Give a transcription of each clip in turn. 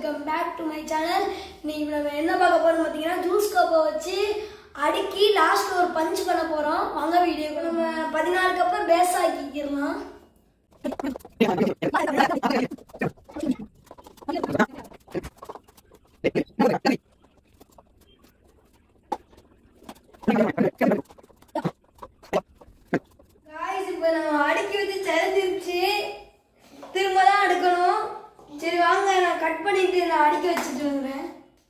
Welcome back to my channel இன்னைக்கு நம்ம என்ன பார்க்க போறோம் பார்த்தீங்கன்னா ஜூஸ் கப்பை வச்சு அடுக்கி லாஸ்ட் ஒரு பஞ்ச் பண்ண போறோம் வாங்க வீடியோ நம்ம பதினாலு கப்பை பேஸ் ஆக்கிக்கிறலாம் காய்ஸ் இப்போ நம்ம அடுக்கி வச்சு செலஞ்சிருச்சு திரும்ப தான் அடுக்கணும் சரி வாங்க நான் கட் பண்ணிட்டு நான் அடுக்கி வச்சுட்டு வந்துடுறேன்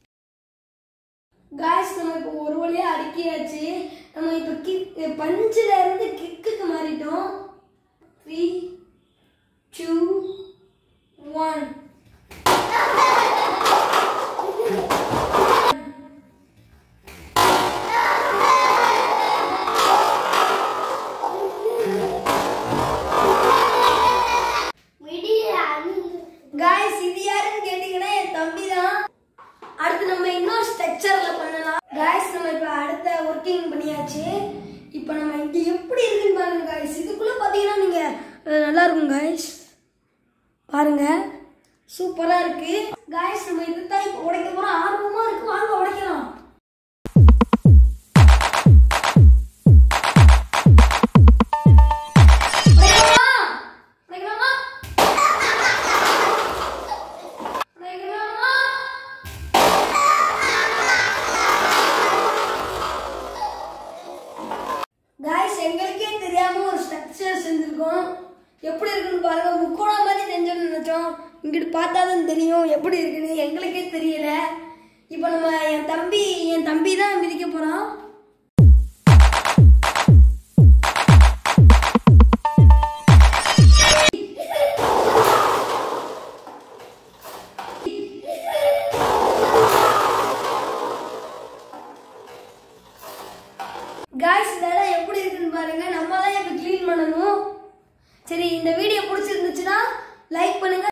காய்ஸ் நம்ம இப்போ ஒரு வழியா அடுக்கியாச்சு நம்ம இப்போ கிக் பஞ்சில் இருந்து கிக்குக்கு மாறிட்டோம் த்ரீ டூ ஒன் காய்ஸ் இது யாருன்னு கேட்டீங்கன்னா என் தம்பி தான் அடுத்து நம்ம இன்னொரு ஸ்ட்ரக்சர்ல பண்ணலாம் காய்ஸ் நம்ம இப்போ அடுத்த ஒர்க்கிங் பண்ணியாச்சு இப்போ நம்ம இங்க எப்படி இருக்குன்னு பாருங்க காய்ஸ் இதுக்குள்ள பார்த்தீங்கன்னா நீங்க அஹ், நல்லா இருக்கும் காய்ஸ் பாருங்க சூப்பரா இருக்கு காய்ஸ் நம்ம இதுதான் இப்போ உடைக்க போறோம் ஆர்வமா இருக்கு வாங்க உடைக்கலாம் உடைக்கலாமா? உடைக்கலாமா? உடைக்கலாமா? காய்ஸ் எங்களுக்கே தெரியாம ஒரு ஸ்ட்ரக்சர் செஞ்சிருக்கோம் எப்படி இருக்குன்னு பாருங்க முக்கோணம் மாதிரி செஞ்சோம்னு நினைச்சோம் இங்கிட்டு பார்த்தா தான் தெரியும் எப்படி இருக்குன்னு எங்களுக்கே தெரியல இப்போ நம்ம என் தம்பி என் தம்பி தான் மிதிக்க போறான் காய்ஸ் இதெல்லாம் எப்படி இருக்குன்னு பாருங்க நம்ம தான் இப்போ க்ளீன் பண்ணணும் சரி இந்த வீடியோ பிடிச்சிருந்துச்சுன்னா லைக் பண்ணுங்க